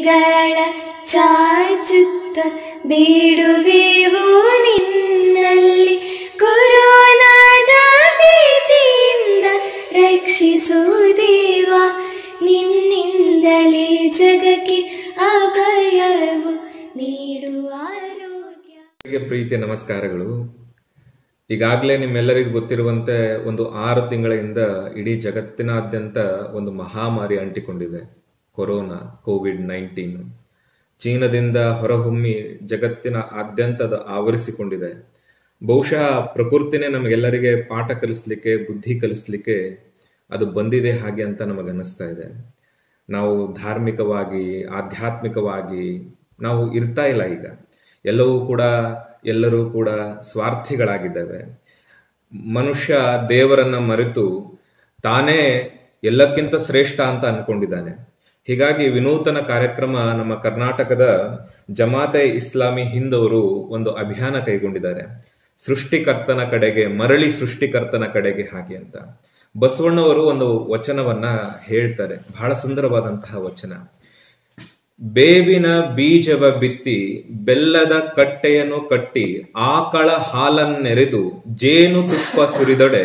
ಕೈಗಳ ಚಾಚುತ್ತ ಬೇಡುವೆವು ನಿನ್ನಲ್ಲಿ ಕೊರೋನಾದ ಭೀತಿಯಿಂದ ರಕ್ಷಿಸು ದೇವ ನಿನ್ನಿಂದಲೇ ಜಗಕ್ಕೆ ಅಭಯವು ನೀಡು ಆರೋಗ್ಯ ಎಲ್ಲರಿಗೆ ಪ್ರೀತಿಯ ನಮಸ್ಕಾರಗಳು ಈಗಾಗಲೇ ನಿಮ್ಮೆಲ್ಲರಿಗೂ ಗೊತ್ತಿರುವಂತೆ ಒಂದು ಆರು ತಿಂಗಳಿಂದ ಇಡೀ ಜಗತ್ತಿನಾದ್ಯಂತ ಒಂದು ಮಹಾಮಾರಿ ಅಂಟಿಕೊಂಡಿದೆ ಕೊರೋನಾ ಕೋವಿಡ್ ನೈನ್ಟೀನ್ ಚೀನಾದಿಂದ ಹೊರಹೊಮ್ಮಿ ಜಗತ್ತಿನ ಆದ್ಯಂತದ ಆವರಿಸಿಕೊಂಡಿದೆ ಬಹುಶಃ ಪ್ರಕೃತಿನೇ ನಮಗೆಲ್ಲರಿಗೆ ಪಾಠ ಕಲಿಸ್ಲಿಕ್ಕೆ ಬುದ್ಧಿ ಕಲಿಸ್ಲಿಕ್ಕೆ ಅದು ಬಂದಿದೆ ಹಾಗೆ ಅಂತ ನಮಗನ್ನಿಸ್ತಾ ಇದೆ ನಾವು ಧಾರ್ಮಿಕವಾಗಿ ಆಧ್ಯಾತ್ಮಿಕವಾಗಿ ನಾವು ಇರ್ತಾ ಇಲ್ಲ ಈಗ ಎಲ್ಲವೂ ಕೂಡ ಎಲ್ಲರೂ ಕೂಡ ಸ್ವಾರ್ಥಿಗಳಾಗಿದ್ದೇವೆ ಮನುಷ್ಯ ದೇವರನ್ನ ಮರೆತು ತಾನೇ ಎಲ್ಲಕ್ಕಿಂತ ಶ್ರೇಷ್ಠ ಅಂತ ಅನ್ಕೊಂಡಿದ್ದಾನೆ ಹೀಗಾಗಿ ವಿನೂತನ ಕಾರ್ಯಕ್ರಮ ನಮ್ಮ ಕರ್ನಾಟಕದ ಜಮಾತೆ ಇಸ್ಲಾಮಿ ಹಿಂದವರು ಒಂದು ಅಭಿಯಾನ ಕೈಗೊಂಡಿದ್ದಾರೆ ಸೃಷ್ಟಿಕರ್ತನ ಕಡೆಗೆ ಮರಳಿ ಸೃಷ್ಟಿಕರ್ತನ ಕಡೆಗೆ ಹಾಗೆ ಅಂತ ಬಸವಣ್ಣವರು ಒಂದು ವಚನವನ್ನ ಹೇಳ್ತಾರೆ ಬಹಳ ಸುಂದರವಾದಂತಹ ವಚನ ಬೇವಿನ ಬೀಜವ ಬಿತ್ತಿ ಬೆಲ್ಲದ ಕಟ್ಟೆಯನ್ನು ಕಟ್ಟಿ ಆಕಳ ಹಾಲನ್ನೆರೆದು ಜೇನು ತುಪ್ಪ ಸುರಿದೊಡೆ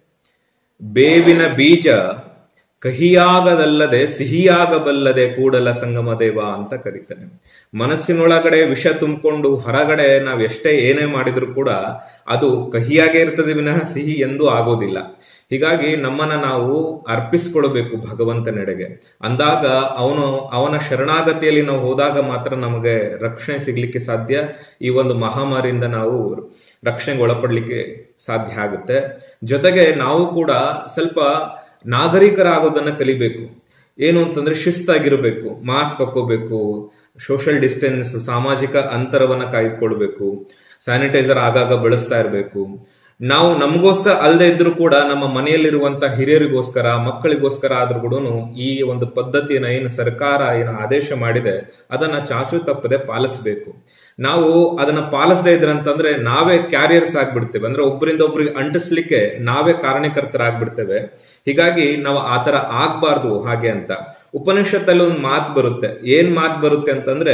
ಬೇವಿನ ಬೀಜ ಕಹಿಯಾಗದಲ್ಲದೆ ಸಿಹಿಯಾಗಬಲ್ಲದೆ ಕೂಡಲ ಸಂಗಮ ದೇವ ಅಂತ ಕರೀತಾನೆ ಮನಸ್ಸಿನೊಳಗಡೆ ವಿಷ ತುಂಬಿಕೊಂಡು ಹೊರಗಡೆ ನಾವ್ ಎಷ್ಟೇ ಏನೇ ಮಾಡಿದ್ರು ಕೂಡ ಅದು ಕಹಿಯಾಗೇ ಇರ್ತದೆ ವಿನಃ ಸಿಹಿ ಎಂದೂ ಆಗೋದಿಲ್ಲ ಹೀಗಾಗಿ ನಮ್ಮನ್ನ ನಾವು ಅರ್ಪಿಸ್ಕೊಳ್ಬೇಕು ಭಗವಂತನೆಡೆಗೆ ಅಂದಾಗ ಅವನು ಅವನ ಶರಣಾಗತಿಯಲ್ಲಿ ನಾವು ಹೋದಾಗ ಮಾತ್ರ ನಮಗೆ ರಕ್ಷಣೆ ಸಿಗ್ಲಿಕ್ಕೆ ಸಾಧ್ಯ ಈ ಒಂದು ಮಹಾಮಾರಿಯಿಂದ ನಾವು ರಕ್ಷಣೆಗೆ ಒಳಪಡ್ಲಿಕ್ಕೆ ಸಾಧ್ಯ ಆಗುತ್ತೆ ಜೊತೆಗೆ ನಾವು ಕೂಡ ಸ್ವಲ್ಪ ನಾಗರಿಕರಾಗೋದನ್ನ ಕಲಿಬೇಕು ಏನು ಅಂತಂದ್ರೆ ಶಿಸ್ತಾಗಿರ್ಬೇಕು ಮಾಸ್ಕ್ ಹಾಕೋಬೇಕು ಸೋಷಿಯಲ್ ಡಿಸ್ಟೆನ್ಸ್ ಸಾಮಾಜಿಕ ಅಂತರವನ್ನ ಕಾಯ್ದುಕೊಳ್ಬೇಕು ಸ್ಯಾನಿಟೈಸರ್ ಆಗಾಗ ಬಳಸ್ತಾ ಇರಬೇಕು ನಾವು ನಮಗೋಸ್ಕರ ಅಲ್ಲದೆ ಇದ್ರೂ ಕೂಡ ನಮ್ಮ ಮನೆಯಲ್ಲಿರುವಂತ ಹಿರಿಯರಿಗೋಸ್ಕರ ಮಕ್ಕಳಿಗೋಸ್ಕರ ಆದ್ರೂ ಕೂಡ ಈ ಒಂದು ಪದ್ಧತಿಯನ್ನ ಏನು ಸರ್ಕಾರ ಏನು ಆದೇಶ ಮಾಡಿದೆ ಅದನ್ನ ಚಾಚು ತಪ್ಪದೆ ಪಾಲಿಸಬೇಕು ನಾವು ಅದನ್ನ ಪಾಲಿಸದೇ ಇದ್ರಂತಂದ್ರೆ ನಾವೇ ಕ್ಯಾರಿಯರ್ಸ್ ಆಗ್ಬಿಡ್ತೇವೆ ಅಂದ್ರೆ ಒಬ್ಬರಿಂದ ಒಬ್ರಿಗೆ ಅಂಟಿಸ್ಲಿಕ್ಕೆ ನಾವೇ ಕಾರಣಕರ್ತರಾಗ್ಬಿಡ್ತೇವೆ ಹೀಗಾಗಿ ನಾವು ಆತರ ಆಗ್ಬಾರ್ದು ಹಾಗೆ ಅಂತ ಉಪನಿಷತ್ತಲ್ಲಿ ಒಂದು ಮಾತು ಬರುತ್ತೆ ಏನ್ ಮಾತು ಬರುತ್ತೆ ಅಂತಂದ್ರೆ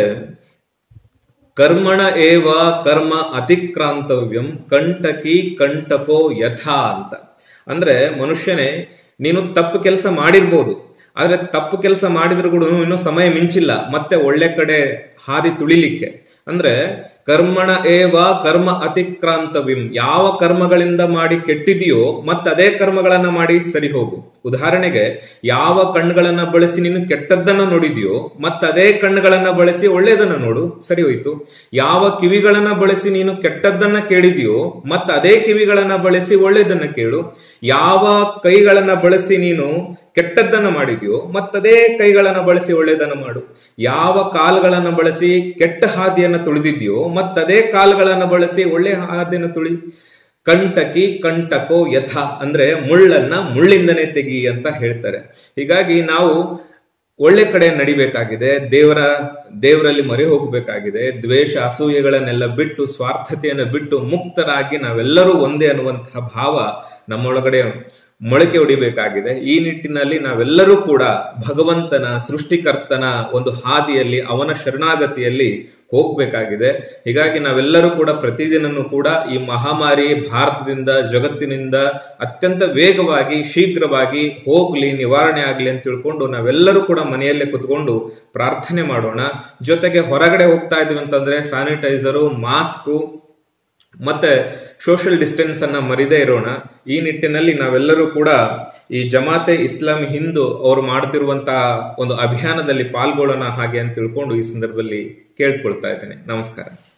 ಕರ್ಮಣ ಏವ ಕರ್ಮ ಅತಿಕ್ರಾಂತವ್ಯಂ ಕಂಟಕಿ ಕಂಟಕೋ ಯಥಾ ಅಂತ ಅಂದ್ರೆ ಮನುಷ್ಯನೇ ನೀನು ತಪ್ಪು ಕೆಲಸ ಮಾಡಿರ್ಬೋದು ಆದ್ರೆ ತಪ್ಪು ಕೆಲಸ ಮಾಡಿದ್ರು ಕೂಡ ಇನ್ನೂ ಸಮಯ ಮಿಂಚಿಲ್ಲ ಮತ್ತೆ ಒಳ್ಳೆ ಕಡೆ ಹಾದಿ ತುಳಿಲಿಕ್ಕೆ ಅಂದ್ರೆ ಕರ್ಮಣ ಏವ ಕರ್ಮ ಅತಿಕ್ರಾಂತವ್ಯಂ ಯಾವ ಕರ್ಮಗಳಿಂದ ಮಾಡಿ ಕೆಟ್ಟಿದೆಯೋ ಮತ್ತೆ ಅದೇ ಕರ್ಮಗಳನ್ನ ಮಾಡಿ ಸರಿ ಹೋಗು ಉದಾಹರಣೆಗೆ ಯಾವ ಕಣ್ಣುಗಳನ್ನ ಬಳಸಿ ನೀನು ಕೆಟ್ಟದ್ದನ್ನ ನೋಡಿದ್ಯೋ ಮತ್ತೆ ಅದೇ ಕಣ್ಣುಗಳನ್ನ ಬಳಸಿ ಒಳ್ಳೇದನ್ನ ನೋಡು ಸರಿ ಹೋಯ್ತು ಯಾವ ಕಿವಿಗಳನ್ನ ಬಳಸಿ ನೀನು ಕೆಟ್ಟದ್ದನ್ನ ಕೇಳಿದ್ಯೋ ಮತ್ತೆ ಅದೇ ಕಿವಿಗಳನ್ನ ಬಳಸಿ ಒಳ್ಳೇದನ್ನ ಕೇಳು ಯಾವ ಕೈಗಳನ್ನ ಬಳಸಿ ನೀನು ಕೆಟ್ಟದ್ದನ್ನ ಮಾಡಿದ್ಯೋ ಮತ್ತದೇ ಕೈಗಳನ್ನ ಬಳಸಿ ಒಳ್ಳೇದನ್ನ ಮಾಡು ಯಾವ ಕಾಲ್ಗಳನ್ನ ಬಳಸಿ ಕೆಟ್ಟ ಹಾದಿಯನ್ನ ತುಳಿದಿದ್ಯೋ ಮತ್ತದೇ ಕಾಲ್ಗಳನ್ನ ಬಳಸಿ ಒಳ್ಳೆ ಹಾದಿಯನ್ನು ತುಳಿ ಕಂಟಕಿ ಕಂಟಕೋ ಯಥ ಅಂದ್ರೆ ಮುಳ್ಳನ್ನ ಮುಳ್ಳಿಂದನೇ ತೆಗಿ ಅಂತ ಹೇಳ್ತಾರೆ ಹೀಗಾಗಿ ನಾವು ಒಳ್ಳೆ ಕಡೆ ನಡಿಬೇಕಾಗಿದೆ ದೇವರ ದೇವರಲ್ಲಿ ಮರೆ ಹೋಗಬೇಕಾಗಿದೆ ದ್ವೇಷ ಅಸೂಯೆಗಳನ್ನೆಲ್ಲ ಬಿಟ್ಟು ಸ್ವಾರ್ಥತೆಯನ್ನು ಬಿಟ್ಟು ಮುಕ್ತರಾಗಿ ನಾವೆಲ್ಲರೂ ಒಂದೇ ಅನ್ನುವಂತಹ ಭಾವ ನಮ್ಮೊಳಗಡೆ ಮೊಳಕೆ ಹೊಡಿಬೇಕಾಗಿದೆ ಈ ನಿಟ್ಟಿನಲ್ಲಿ ನಾವೆಲ್ಲರೂ ಕೂಡ ಭಗವಂತನ ಸೃಷ್ಟಿಕರ್ತನ ಒಂದು ಹಾದಿಯಲ್ಲಿ ಅವನ ಶರಣಾಗತಿಯಲ್ಲಿ ಹೋಗ್ಬೇಕಾಗಿದೆ ಹೀಗಾಗಿ ನಾವೆಲ್ಲರೂ ಕೂಡ ಪ್ರತಿದಿನನೂ ಕೂಡ ಈ ಮಹಾಮಾರಿ ಭಾರತದಿಂದ ಜಗತ್ತಿನಿಂದ ಅತ್ಯಂತ ವೇಗವಾಗಿ ಶೀಘ್ರವಾಗಿ ಹೋಗ್ಲಿ ನಿವಾರಣೆ ಆಗ್ಲಿ ಅಂತ ತಿಳ್ಕೊಂಡು ನಾವೆಲ್ಲರೂ ಕೂಡ ಮನೆಯಲ್ಲೇ ಕುತ್ಕೊಂಡು ಪ್ರಾರ್ಥನೆ ಮಾಡೋಣ ಜೊತೆಗೆ ಹೊರಗಡೆ ಹೋಗ್ತಾ ಇದೀವಿ ಅಂತಂದ್ರೆ ಸ್ಯಾನಿಟೈಸರು ಮಾಸ್ಕು ಮತ್ತೆ ಸೋಷಿಯಲ್ ಡಿಸ್ಟೆನ್ಸ್ ಅನ್ನ ಮರಿದೇ ಇರೋಣ ಈ ನಿಟ್ಟಿನಲ್ಲಿ ನಾವೆಲ್ಲರೂ ಕೂಡ ಈ ಜಮಾತೆ ಇಸ್ಲಾಂ ಹಿಂದೂ ಅವರು ಮಾಡ್ತಿರುವಂತಹ ಒಂದು ಅಭಿಯಾನದಲ್ಲಿ ಪಾಲ್ಗೊಳ್ಳೋಣ ಹಾಗೆ ಅಂತ ತಿಳ್ಕೊಂಡು ಈ ಸಂದರ್ಭದಲ್ಲಿ ಕೇಳ್ಕೊಳ್ತಾ ಇದ್ದೇನೆ ನಮಸ್ಕಾರ